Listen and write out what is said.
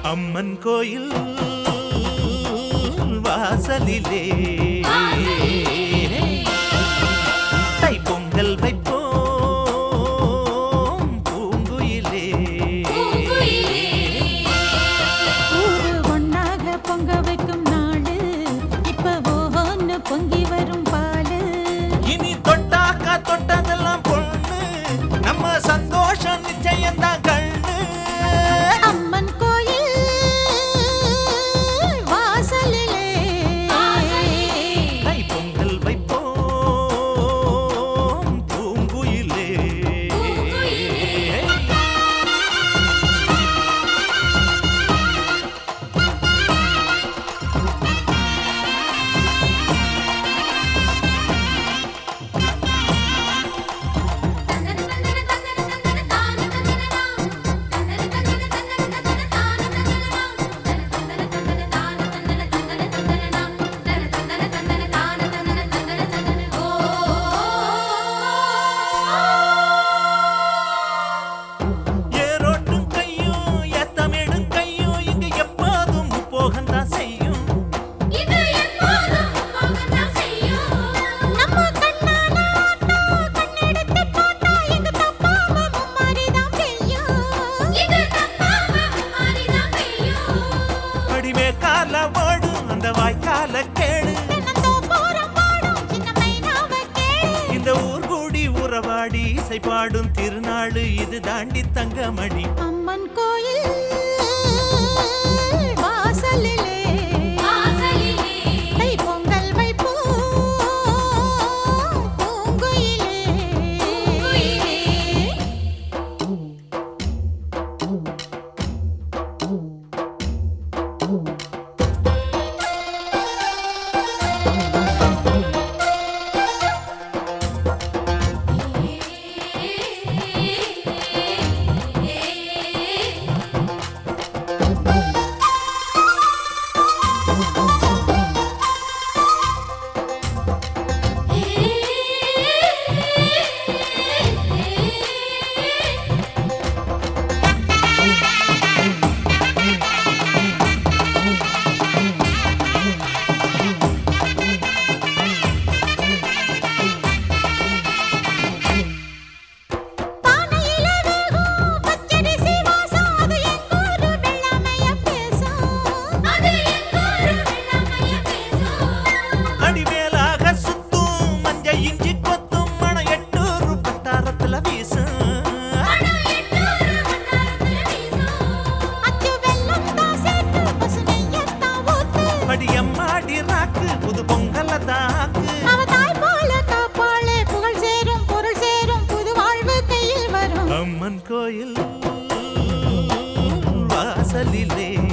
அம்மன் கோயில் வாசலிலே தை பொங்கல் வைப்போம் பூங்குயிலே ஊரு ஒண்ணாக பொங்க வைக்கும் நாளு இப்ப ஓஹோன்னு பொங்கி வரும் பாலு இனி தொட்டாக்கா தொட்டதெல்லாம் பொண்ணு நம்ம சந்தோஷம் நிச்சயம்தான் கண்ணு அம்மன் கோயில் வாசலிலே தை பொங்கல் வைப்போம் பூங்குயிலே ஏரோட்டும் கையும் ஏத்தமிடும் கையும் இங்கு எப்போதும் போகத்தான் செய்யும் நம்ம கண்ணான ஆட்டா கண்ணெடுத்து பார்த்தா எங்க தப்பாம மும்மாரிதான் பெய்யும் அடிமே கால ஓடும் அந்த வாய்க்கால கேளு தென்னந்தோப்போரம் பாடும் சின்ன மைனாவை கேளு இந்த ஊர் கூடி உறவாடி இசை பாடும் திருநாள் இது தாண்டி தங்கமணி அம்மன் கோயில் வாசலிலே தை பொங்கல் வைப்போம் பூங்குயிலே பானையில வேகும் பச்சரிசி வாசம் அது எங்கூரு வெள்ளாமைய பேசும் அடிமேலாக சுத்தும் மஞ்ச இஞ்சி கொத்தும் மண எட்டூர் பட்டாரத்துல வீசும் அச்சு வெல்லம் தான் சேர்த்து பசு நெய்யத்தான் ஊத்து படியம்மாடி ராக்கு புது பொங்கல தாக்கு அவ தாய் போல காப்பாளே புகழ் சேரும் பொருள் சேரும் புது வாழ்வு கையில் வரும் அம்மன் கோயில் வாசலிலே